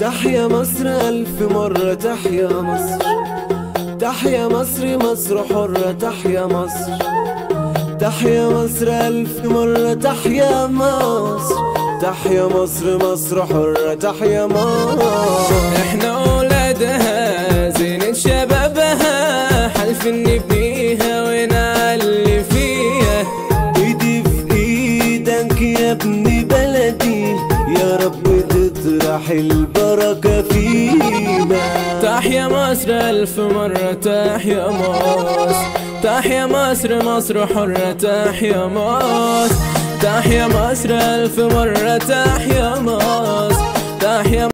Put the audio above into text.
تحيا مصر ألف مرة تحيا مصر تحيا مصر مصر حرة تحيا مصر تحيا مصر ألف مرة تحيا مصر تحيا مصر مصر حرة تحيا مصر احنا اولادها زينة شبابها حلف نبنيها ونعلي فيها ايدي في ايدك يا ابن بلدي يا رب تطرح البركة فينا تحيا مصر ألف مرة تحيا مصر تحيا مصر مصر حرة تحيا مصر تحيا مصر ألف مرة تحيا مصر